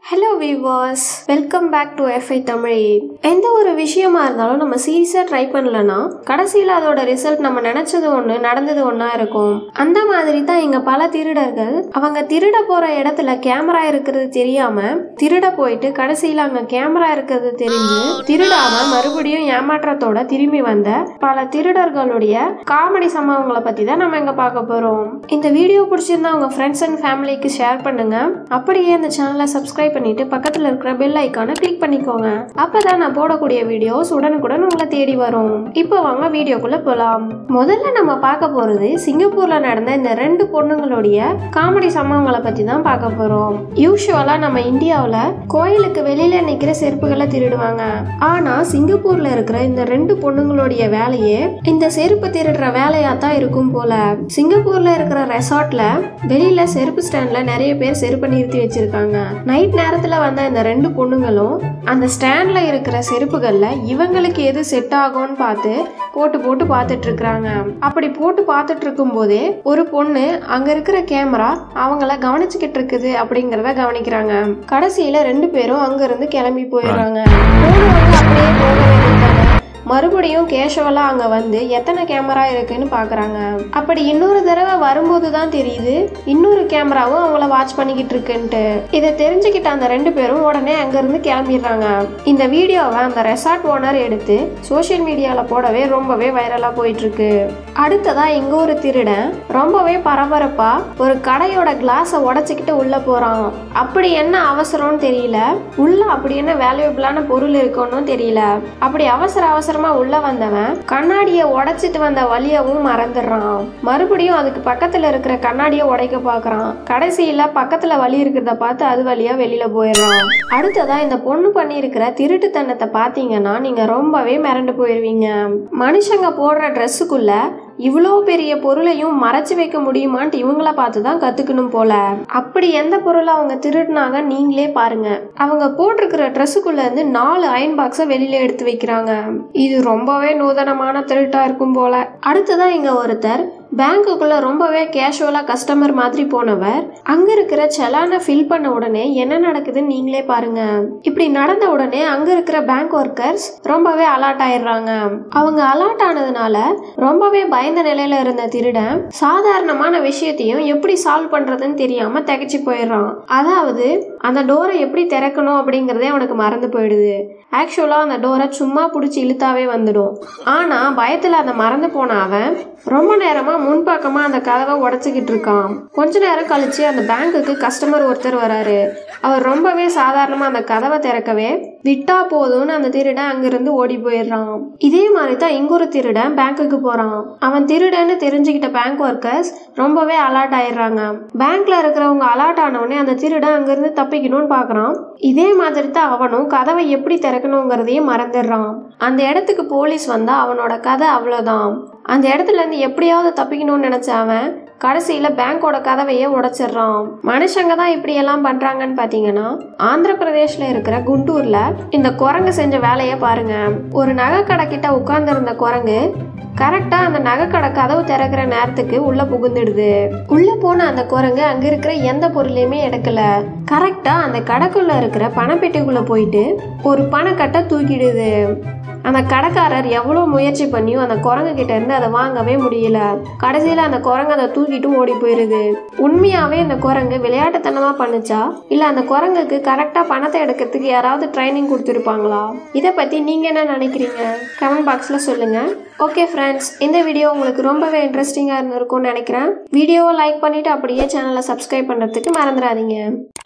hello viewers welcome back to FI Tamil எந்த ஒரு விஷயமா இருந்தாலும் நம்ம சீரியஸாக ட்ரை பண்ணலன்னா கடைசியில் அதோட ரிசல்ட் நம்ம நினச்சது ஒன்று நடந்தது ஒன்றா இருக்கும் அந்த மாதிரி தான் இங்கே பல திருடர்கள் அவங்க திருட போகிற இடத்துல கேமரா இருக்கிறது தெரியாமல் திருட போயிட்டு கடைசியில் அங்கே கேமரா இருக்கிறது தெரிஞ்சு திருடாம மறுபடியும் ஏமாற்றத்தோட திரும்பி வந்த பல திருடர்களுடைய காமெடி சம்பவங்களை பற்றி தான் நம்ம இங்கே பார்க்க போகிறோம் இந்த வீடியோ பிடிச்சிருந்தா உங்கள் ஃப்ரெண்ட்ஸ் அண்ட் ஃபேமிலிக்கு ஷேர் பண்ணுங்க அப்படியே இந்த சேனலை சப்ஸ்கிரைப் பண்ணிட்டு பக்கத்தில் இருக்கிற பெல் ஐக்கானை கிளிக் பண்ணிக்கோங்க அப்பதான் நான் போடக்கூடிய வீடியோஸ் உடனுக்குடன் உங்களை தேடி வரும் இப்போ வாங்க வீடியோக்குள்ள போலாம் முதல்ல நம்ம பார்க்க போறது சிங்கப்பூர்ல நடந்த இந்த ரெண்டு பொண்ணுங்களுடைய காமெடி சம்பவங்களை பத்தி தான் பார்க்க போறோம் யூஸ்வலா நம்ம இந்தியாவில் கோயிலுக்கு வெளியில நிக்கிற செருப்புகளை திருடுவாங்க ஆனா சிங்கப்பூர்ல இருக்கிற இந்த ரெண்டு பொண்ணுங்களுடைய வேலையே இந்த செருப்பு திருடுற வேலையா தான் இருக்கும் போல சிங்கப்பூர்ல இருக்கிற ரெசார்ட்ல வெளியில செருப்பு ஸ்டாண்ட்ல நிறைய பேர் செருப்பை நிறுத்தி வச்சிருக்காங்க நைட் நேரத்துல வந்த இந்த ரெண்டு பொண்ணுங்களும் அந்த ஸ்டாண்ட்ல இருக்கிற செருப்புகள்ல இவங்களுக்கு எது செட் ஆகும்னு பார்த்து போட்டு போட்டு பார்த்துட்டு இருக்கிறாங்க அப்படி போட்டு பார்த்துட்டு இருக்கும் போதே ஒரு பொண்ணு அங்க இருக்கிற கேமரா அவங்கள கவனிச்சுக்கிட்டு இருக்குது அப்படிங்கறத கவனிக்கிறாங்க கடைசியில ரெண்டு பேரும் அங்க இருந்து கிளம்பி போயிடுறாங்க போனவங்க அப்படியே போக வேண்டியதானே மறுபடியும் கேஷுவலா அங்க வந்து எத்தனை கேமரா இருக்குன்னு பாக்குறாங்க அப்படி இன்னொரு தடவை வரும்போது தான் தெரியுது இன்னொரு கேமராவும் அவங்கள வாட்ச் பண்ணிக்கிட்டு இருக்குன்ட்டு இதை தெரிஞ்சுக்கிட்ட அந்த ரெண்டு பேரும் உடனே அங்க இருந்து கிளம்பிடுறாங்க இந்த வீடியோவை அந்த ரெசார்ட் ஓனர் எடுத்து சோஷியல் மீடியால போடவே ரொம்பவே வைரலா போயிட்டு இருக்கு அடுத்ததா இங்க ஒரு திருடன் ரொம்பவே பரபரப்பா ஒரு கடையோட கிளாஸை உடைச்சிக்கிட்டு உள்ள போறான் அப்படி என்ன அவசரம்னு தெரியல உள்ள அப்படி என்ன வேல்யூபிளான பொருள் இருக்குன்னு தெரியல அப்படி அவசர அவசரமா உள்ள வந்தவன் கண்ணாடியை உடைச்சிட்டு வந்த வழியவும் மறந்துடுறான் மறுபடியும் அதுக்கு பக்கத்துல இருக்கிற கண்ணாடியை உடைக்க பாக்குறான் கடைசியில பக்கத்துல வழி இருக்கிறத பார்த்து அது வழியா வெளியில போயிடுறான் அடுத்ததா இந்த பொண்ணு பண்ணியிருக்கிற திருட்டுத்தனத்தை பாத்தீங்கன்னா நீங்க ரொம்பவே மிரண்டு போயிருவீங்க மனுஷங்க போடுற ட்ரெஸ்ஸுக்குள்ள இவ்வளோ பெரிய பொருளையும் மறைச்சு வைக்க முடியுமான்ட்டு இவங்கள பார்த்து தான் கத்துக்கணும் போல அப்படி எந்த பொருளை அவங்க திருடினாங்க நீங்களே பாருங்க அவங்க போட்டிருக்கிற ட்ரெஸ்ஸுக்குள்ள இருந்து நாலு அயன் பாக்ஸை வெளியில எடுத்து வைக்கிறாங்க இது ரொம்பவே நூதனமான திருட்டா இருக்கும் போல அடுத்ததான் இங்க ஒருத்தர் பேங்க்குக்குள்ள ரொம்பவே கேஷுவலா கஸ்டமர் மாதிரி போனவர் அங்க இருக்கிற செலானை ஃபில் பண்ண உடனே என்ன நடக்குதுன்னு நீங்களே பாருங்க இப்படி நடந்த உடனே அங்க இருக்கிற பேங்க் ஒர்க்கர்ஸ் ரொம்பவே அலர்ட் ஆயிடுறாங்க அவங்க அலர்ட் ஆனதுனால ரொம்பவே பயந்த நிலையில இருந்த திருடன் சாதாரணமான விஷயத்தையும் எப்படி சால்வ் பண்றதுன்னு தெரியாம திகைச்சு போயிடுறான் அதாவது அந்த டோரை எப்படி திறக்கணும் அப்படிங்கறதே அவனுக்கு மறந்து போயிடுது ஆக்சுவலா அந்த டோரை சும்மா பிடிச்சி இழுத்தாவே வந்துடும் ஆனா பயத்துல அதை மறந்து போன அவன் ரொம்ப நேரமா முன்பக்கமா அந்த கதவை உடச்சிக்கிட்டு இருக்கான் கொஞ்ச நேரம் கழிச்சு அந்த பேங்க்குக்கு கஸ்டமர் ஒருத்தர் வராரு அவர் ரொம்பவே சாதாரணமா அந்த கதவை திறக்கவே விட்டா போதும்னு அந்த திருடன் அங்கிருந்து ஓடி போயிடுறான் இதே மாதிரி தான் இங்கொரு திருடன் பேங்க்குக்கு போறான் அவன் திருடன்னு தெரிஞ்சுக்கிட்ட பேங்க் ஒர்க்கர்ஸ் ரொம்பவே அலர்ட் ஆயிடுறாங்க பேங்க்ல இருக்கிறவங்க அலர்ட் ஆனவுடனே அந்த திருடன் அங்கிருந்து தப்பிக்கணும்னு பாக்குறான் இதே மாதிரி தான் அவனும் கதவை எப்படி திறக்கணுங்கிறதையும் மறந்துடுறான் அந்த இடத்துக்கு போலீஸ் வந்தா அவனோட கதை அவ்வளோதான் அந்த இடத்துல இருந்து எப்படியாவது தப்பிக்கணும்னு நினைச்ச அவன் கடைசியில பேங்கோட கதவையே உடைச்சிடுறான் மனுஷங்க தான் இப்படி எல்லாம் பண்றாங்கன்னு பாத்தீங்கன்னா ஆந்திர பிரதேஷ்ல இருக்கிற குண்டூர்ல இந்த குரங்கு செஞ்ச வேலையை பாருங்க ஒரு நகை கடை கிட்ட உட்கார்ந்துருந்த குரங்கு கரெக்டா அந்த நகைக்கடை கதவு திறக்கிற நேரத்துக்கு உள்ள புகுந்துடுது உள்ள போன அந்த குரங்கு அங்க இருக்கிற எந்த பொருளையுமே எடுக்கல கரெக்டா அந்த கடைக்குள்ள இருக்கிற பணப்பெட்டிக்குள்ள போயிட்டு ஒரு பணக்கட்டை தூக்கிடுது அந்த கடைக்காரர் எவ்வளோ முயற்சி பண்ணியும் அந்த குரங்கு கிட்ட இருந்து அதை வாங்கவே முடியல கடைசியில் அந்த குரங்கு அதை தூக்கிட்டு ஓடி போயிருது உண்மையாவே இந்த குரங்கு விளையாட்டுத்தனமா பண்ணுச்சா இல்லை அந்த குரங்குக்கு கரெக்டாக பணத்தை எடுக்கிறதுக்கு யாராவது ட்ரைனிங் கொடுத்துருப்பாங்களா இதை பற்றி நீங்கள் என்ன நினைக்கிறீங்க கமெண்ட் பாக்ஸில் சொல்லுங்கள் ஓகே ஃப்ரெண்ட்ஸ் இந்த வீடியோ உங்களுக்கு ரொம்பவே இன்ட்ரெஸ்டிங்காக இருந்திருக்கும்னு நினைக்கிறேன் வீடியோவை லைக் பண்ணிவிட்டு அப்படியே சேனலை சப்ஸ்கிரைப் பண்ணுறதுக்கு மறந்துடாதீங்க